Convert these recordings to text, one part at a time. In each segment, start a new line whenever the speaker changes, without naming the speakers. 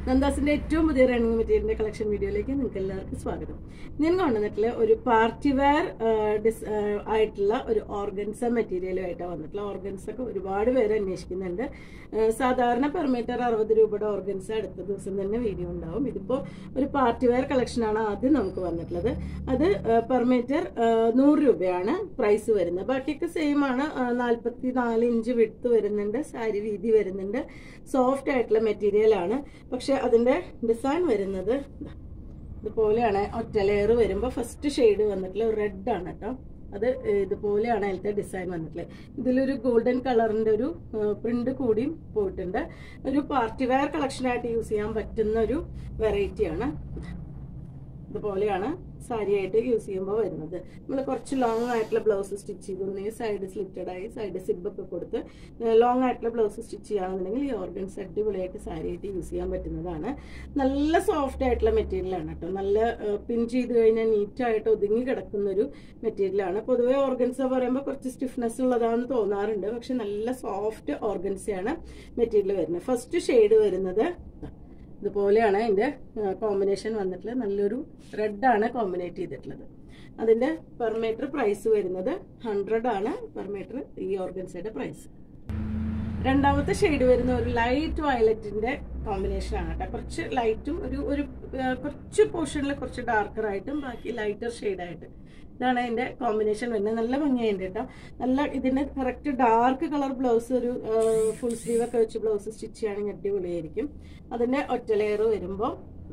നന്ദാസിന്റെ ഏറ്റവും പുതിയ റണ്ണിങ് മെറ്റീരിയലിന്റെ കളക്ഷൻ വീഡിയോയിലേക്ക് നിങ്ങൾക്ക് എല്ലാവർക്കും സ്വാഗതം ഞാൻ കൊണ്ടുവന്നിട്ടുള്ള ഒരു പാർട്ടി വെയർ ആയിട്ടുള്ള ഒരു ഓർഗൻസ മെറ്റീരിയലുമായിട്ടാണ് വന്നിട്ടുള്ള ഓർഗൻസ് ഒക്കെ ഒരുപാട് പേര് അന്വേഷിക്കുന്നുണ്ട് ആ, സാധാരണ പെർ മീറ്റർ അറുപത് രൂപയുടെ ഓർഗൻസ് അടുത്ത ദിവസം തന്നെ വീഡിയോ ഉണ്ടാവും ഇതിപ്പോൾ ഒരു പാർട്ടി വെയർ കളക്ഷനാണ് ആദ്യം നമുക്ക് വന്നിട്ടുള്ളത് അത് പെർ മീറ്റർ നൂറ് രൂപയാണ് പ്രൈസ് വരുന്നത് ബാക്കിയൊക്കെ സെയിം ആണ് നാൽപ്പത്തി നാല് ഇഞ്ച് വിട്ട് വരുന്നുണ്ട് സാരി വീതി വരുന്നുണ്ട് സോഫ്റ്റ് ആയിട്ടുള്ള മെറ്റീരിയൽ ആണ് പക്ഷെ അതിന്റെ ഡിസൈൻ വരുന്നത് ദാ ഇതുപോലെയാണ് ഒറ്റ ലെയർ വരുമ്പോൾ ഫസ്റ്റ് ഷെയ്ഡ് വന്നിട്ടുള്ള റെഡ് ആണ് കേട്ടോ അത് ഇതുപോലെയാണ് അതിലത്തെ ഡിസൈൻ വന്നിട്ടുള്ളത് ഇതിലൊരു ഗോൾഡൻ കളറിന്റെ ഒരു പ്രിന്റ് കൂടിയും പോയിട്ടുണ്ട് ഒരു പാർട്ടി വെയർ കളക്ഷനായിട്ട് യൂസ് ചെയ്യാൻ പറ്റുന്ന ഒരു വെറൈറ്റിയാണ് ഇതുപോലെയാണ് സാരി ആയിട്ട് യൂസ് ചെയ്യുമ്പോൾ വരുന്നത് നമ്മൾ കുറച്ച് ലോങ് ആയിട്ടുള്ള ബ്ലൗസ് സ്റ്റിച്ച് ചെയ്തൊന്നെങ്കിൽ സൈഡ് സ്ലിറ്റഡ് ആയി സൈഡ് സിബ് ഒക്കെ കൊടുത്ത് ലോങ് ആയിട്ടുള്ള ബ്ലൗസ് സ്റ്റിച്ച് ചെയ്യുകയാണെന്നുണ്ടെങ്കിൽ ഈ ഓർഗൻസ് അടിപൊളിയായിട്ട് സാരി ആയിട്ട് യൂസ് ചെയ്യാൻ പറ്റുന്നതാണ് നല്ല സോഫ്റ്റ് ആയിട്ടുള്ള മെറ്റീരിയലാണ് കേട്ടോ നല്ല പിൻ ചെയ്ത് കഴിഞ്ഞാൽ നീറ്റായിട്ട് ഒതുങ്ങി കിടക്കുന്ന ഒരു മെറ്റീരിയലാണ് പൊതുവേ ഓർഗൻസ പറയുമ്പോൾ കുറച്ച് സ്റ്റിഫ്നെസ് ഉള്ളതാണെന്ന് തോന്നാറുണ്ട് പക്ഷെ നല്ല സോഫ്റ്റ് ഓർഗൻസയാണ് മെറ്റീരിയൽ വരുന്നത് ഫസ്റ്റ് ഷെയ്ഡ് വരുന്നത് ഇതുപോലെയാണ് അതിൻ്റെ കോമ്പിനേഷൻ വന്നിട്ടുള്ളത് നല്ലൊരു റെഡാണ് കോമ്പിനേറ്റ് ചെയ്തിട്ടുള്ളത് അതിൻ്റെ പെർ മീറ്റർ പ്രൈസ് വരുന്നത് ഹൺഡ്രഡ് ആണ് പെർ മീറ്റർ ഈ ഓർഗൻസയുടെ പ്രൈസ് രണ്ടാമത്തെ ഷെയ്ഡ് വരുന്ന ഒരു ലൈറ്റ് വയലറ്റിന്റെ കോമ്പിനേഷൻ ആണ് കേട്ടോ കുറച്ച് ലൈറ്റും ഒരു ഒരു ആ, കുറച്ച് പോർഷനിൽ കുറച്ച് ഡാർക്കർ ആയിട്ടും ബാക്കി ലൈറ്റർ ഷെയ്ഡായിട്ട് ഇതാണ് അതിന്റെ കോമ്പിനേഷൻ വരുന്നത് നല്ല ഭംഗിയുണ്ട് കേട്ടോ നല്ല ഇതിന്റെ കറക്റ്റ് ഡാർക്ക് കളർ ബ്ലൗസ് ഒരു ഫുൾ സ്ലീവ് ഒക്കെ വെച്ച് ബ്ലൗസ് സ്റ്റിച്ച് ചെയ്യുകയാണെങ്കിൽ അടിപൊളിയായിരിക്കും അതിന്റെ ഒറ്റ ലെയർ വരുമ്പോൾ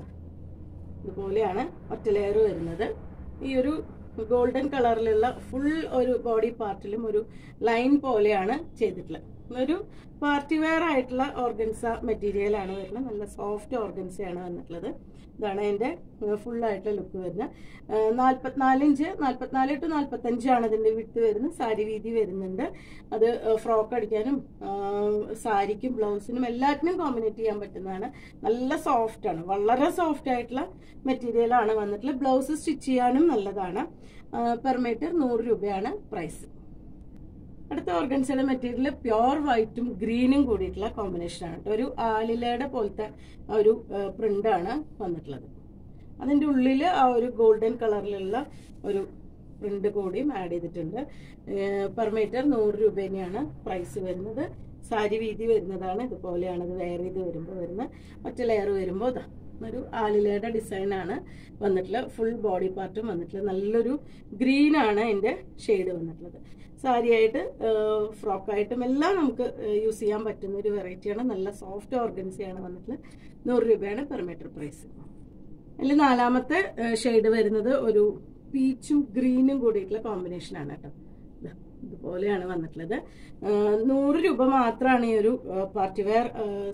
ഇതുപോലെയാണ് ഒറ്റ ലെയർ വരുന്നത് ഈ ഒരു ഗോൾഡൻ കളറിലുള്ള ഫുൾ ഒരു ബോഡി പാർട്ടിലും ഒരു ലൈൻ പോലെയാണ് ചെയ്തിട്ടുള്ളത് ഒരു പാർട്ടി വെയർ ആയിട്ടുള്ള ഓർഗൻസ മെറ്റീരിയൽ ആണ് വരുന്നത് നല്ല സോഫ്റ്റ് ഓർഗൻസയാണ് വന്നിട്ടുള്ളത് ഇതാണ് അതിന്റെ ഫുൾ ആയിട്ടുള്ള ലുക്ക് വരുന്നത് നാൽപ്പത്തിനാല് ഇഞ്ച് നാൽപ്പത്തിനാല് ടു നാൽപ്പത്തഞ്ചാണ് ഇതിന്റെ വിട്ട് വരുന്നത് സാരി വീതി വരുന്നുണ്ട് അത് ഫ്രോക്ക് അടിക്കാനും ആ, സാരിക്കും ബ്ലൗസിനും എല്ലാറ്റിനും കോമ്പിനേറ്റ് ചെയ്യാൻ പറ്റുന്നതാണ് നല്ല സോഫ്റ്റ് ആണ് വളരെ സോഫ്റ്റ് ആയിട്ടുള്ള മെറ്റീരിയൽ ആണ് വന്നിട്ടുള്ളത് ബ്ലൗസ് സ്റ്റിച്ച് ചെയ്യാനും നല്ലതാണ് പെർ മീറ്റർ നൂറ് രൂപയാണ് പ്രൈസ് അടുത്ത ഓർഗൻസയുടെ മെറ്റീരിയൽ പ്യോർ വൈറ്റും ഗ്രീനും കൂടിയിട്ടുള്ള കോമ്പിനേഷൻ ആണ് കേട്ടോ ഒരു ആലിലയുടെ പോലത്തെ ആ ഒരു പ്രിന്റ് ആണ് വന്നിട്ടുള്ളത് അതിന്റെ ഉള്ളിൽ ആ ഒരു ഗോൾഡൻ കളറിലുള്ള ഒരു പ്രിന്റ് കൂടിയും ആഡ് ചെയ്തിട്ടുണ്ട് പെർ മീറ്റർ നൂറ് രൂപ തന്നെയാണ് പ്രൈസ് വരുന്നത് സാരി വീതി വരുന്നതാണ് ഇതുപോലെയാണ് ഇത് വെയർ ചെയ്ത് വരുമ്പോൾ വരുന്നത് ഒറ്റ ലെയർ വരുമ്പോൾ ഇതാ ഒരു ആലിലയുടെ ഡിസൈൻ ആണ് വന്നിട്ടുള്ളത് ഫുൾ ബോഡി പാർട്ടും വന്നിട്ടുള്ളത് നല്ലൊരു ഗ്രീൻ ആണ് അതിന്റെ ഷെയ്ഡ് വന്നിട്ടുള്ളത് സാരിയായിട്ട് ഫ്രോക്കായിട്ടും എല്ലാം നമുക്ക് യൂസ് ചെയ്യാൻ പറ്റുന്ന ഒരു വെറൈറ്റിയാണ് നല്ല സോഫ്റ്റ് ഓർഗൻസിയാണ് വന്നിട്ടുള്ളത് നൂറ് രൂപയാണ് പെർ മീറ്റർ പ്രൈസ് അതിൽ നാലാമത്തെ ഷെയ്ഡ് വരുന്നത് ഒരു പീച്ചും ഗ്രീനും കൂടിയിട്ടുള്ള കോമ്പിനേഷൻ ആണ് കേട്ടോ ദാ ഇതുപോലെയാണ് വന്നിട്ടുള്ളത് ആ, നൂറ് രൂപ മാത്രമാണ് ഈ ഒരു പാർട്ടി വെയർ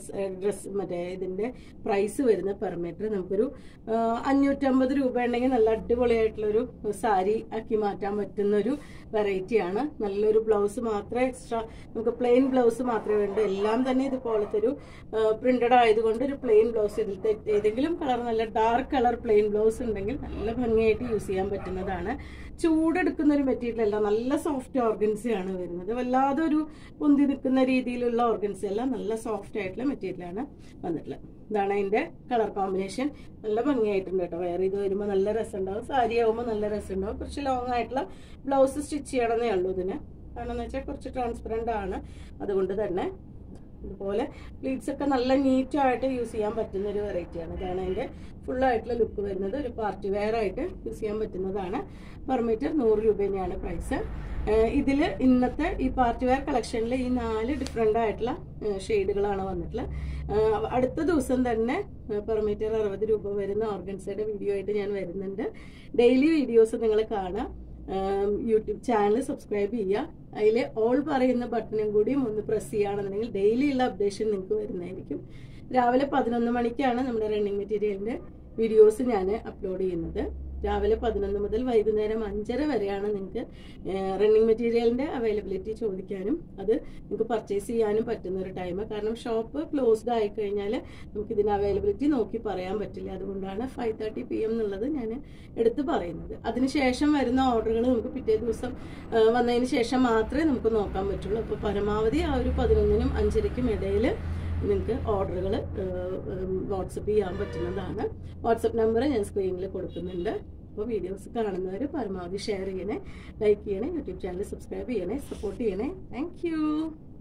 ഡ്രസ് മറ്റേ ഇതിന്റെ പ്രൈസ് വരുന്നത് പെർ മീറ്റർ നമുക്കൊരു ആ, അഞ്ഞൂറ്റമ്പത് രൂപ ഉണ്ടെങ്കിൽ നല്ല അടിപൊളിയായിട്ടുള്ളൊരു സാരി ആക്കി മാറ്റാൻ പറ്റുന്ന ഒരു വെറൈറ്റിയാണ് നല്ലൊരു ബ്ലൗസ് മാത്രമേ എക്സ്ട്രാ നമുക്ക് പ്ലെയിൻ ബ്ലൗസ് മാത്രമേ വേണ്ടൂ എല്ലാം തന്നെ ഇതുപോലത്തെ ഒരു പ്രിന്റഡ് ആയതുകൊണ്ട് ഒരു പ്ലെയിൻ ബ്ലൗസ് ഇതിലത്തെ ഏതെങ്കിലും കളർ നല്ല ഡാർക്ക് കളർ പ്ലെയിൻ ബ്ലൗസ് ഉണ്ടെങ്കിൽ നല്ല ഭംഗിയായിട്ട് യൂസ് ചെയ്യാൻ പറ്റുന്നതാണ് ചൂടെടുക്കുന്ന ഒരു മെറ്റീരിയൽ അല്ല നല്ല സോഫ്റ്റ് ഓർഗൻസി ആണ് വരുന്നത് വല്ലാതെ ഒരു പൊന്തി നിൽക്കുന്ന രീതിയിലുള്ള ഓർഗൻസി അല്ല നല്ല സോഫ്റ്റ് ആയിട്ടുള്ള മെറ്റീരിയൽ ആണ് വന്നിട്ടുള്ളത് ഇതാണ് അതിന്റെ കളർ കോമ്പിനേഷൻ നല്ല ഭംഗിയായിട്ടുണ്ട് കേട്ടോ വെയർ ചെയ്ത് വരുമ്പോൾ നല്ല രസമുണ്ടാവും സാരി ആവുമ്പോൾ നല്ല രസമുണ്ടാവും കുറച്ച് ലോങ് ആയിട്ടുള്ള ബ്ലൗസ് സ്റ്റിച്ച് ചെയ്യണമെന്നേ ഉള്ളൂ ഇതിന് കാരണം എന്ന് വെച്ചാൽ കുറച്ച് ട്രാൻസ്പെറന്റ് ആണ് അതുകൊണ്ട് തന്നെ ഇതുപോലെ പ്ലീറ്റ്സ് ഒക്കെ നല്ല നീറ്റ് ആയിട്ട് യൂസ് ചെയ്യാൻ പറ്റുന്ന ഒരു വെറൈറ്റിയാണ് ഇതാണ് അതിന്റെ ഫുൾ ആയിട്ടുള്ള ലുക്ക് വരുന്നത് ഒരു പാർട്ടി വെയർ ആയിട്ട് യൂസ് ചെയ്യാൻ പറ്റുന്നതാണ് പെർ മീറ്റർ നൂറ് രൂപ തന്നെയാണ് പ്രൈസ് ഇതിൽ ഇന്നത്തെ ഈ പാർട്ടി വെയർ കളക്ഷനിൽ ഈ നാല് ഡിഫറെൻ്റ് ആയിട്ടുള്ള ഷെയ്ഡുകളാണ് വന്നിട്ടുള്ളത് ഏഹ് അടുത്ത ദിവസം തന്നെ പെർ മീറ്റർ അറുപത് രൂപ വരുന്ന ഓർഗൻസയുടെ വീഡിയോ ആയിട്ട് ഞാൻ വരുന്നുണ്ട് ഡെയിലി വീഡിയോസ് നിങ്ങൾ കാണാം യൂട്യൂബ് ചാനൽ സബ്സ്ക്രൈബ് ചെയ്യുക അതിൽ ഓൾ പറയുന്ന ബട്ടണും കൂടിയും ഒന്ന് പ്രസ് ചെയ്യുകയാണെന്നുണ്ടെങ്കിൽ ഡെയിലി ഉള്ള അപ്ഡേഷൻ നിങ്ങൾക്ക് വരുന്നതായിരിക്കും രാവിലെ പതിനൊന്ന് മണിക്കാണ് നമ്മുടെ റണ്ണിങ് മെറ്റീരിയലിന്റെ വീഡിയോസ് ഞാൻ അപ്ലോഡ് ചെയ്യുന്നത് രാവിലെ പതിനൊന്ന് മുതൽ വൈകുന്നേരം അഞ്ചര വരെയാണ് നിങ്ങൾക്ക് റണ്ണിങ് മെറ്റീരിയലിന്റെ അവൈലബിലിറ്റി ചോദിക്കാനും അത് നിങ്ങൾക്ക് പർച്ചേസ് ചെയ്യാനും പറ്റുന്ന ഒരു ടൈം കാരണം ഷോപ്പ് ക്ലോസ്ഡ് ആയി കഴിഞ്ഞാൽ നമുക്ക് ഇതിന് അവൈലബിലിറ്റി നോക്കി പറയാൻ പറ്റില്ല അതുകൊണ്ടാണ് ഫൈവ് തേർട്ടി പി എം എന്നുള്ളത് ഞാൻ എടുത്ത് പറയുന്നത് അതിനുശേഷം വരുന്ന ഓർഡറുകൾ നമുക്ക് പിറ്റേ ദിവസം ആ, വന്നതിന് ശേഷം മാത്രമേ നമുക്ക് നോക്കാൻ പറ്റുള്ളൂ അപ്പോൾ പരമാവധി ആ ഒരു പതിനൊന്നിനും അഞ്ചരയ്ക്കും ഇടയിൽ നിങ്ങൾക്ക് ഓർഡറുകൾ വാട്സപ്പ് ചെയ്യാൻ പറ്റുന്നതാണ് വാട്സപ്പ് നമ്പർ ഞാൻ സ്ക്രീനിൽ കൊടുക്കുന്നുണ്ട് അപ്പോൾ വീഡിയോസ് കാണുന്നവർ പരമാവധി ഷെയർ ചെയ്യണേ ലൈക്ക് ചെയ്യണേ യൂട്യൂബ് ചാനൽ സബ്സ്ക്രൈബ് ചെയ്യണേ സപ്പോർട്ട് ചെയ്യണേ താങ്ക്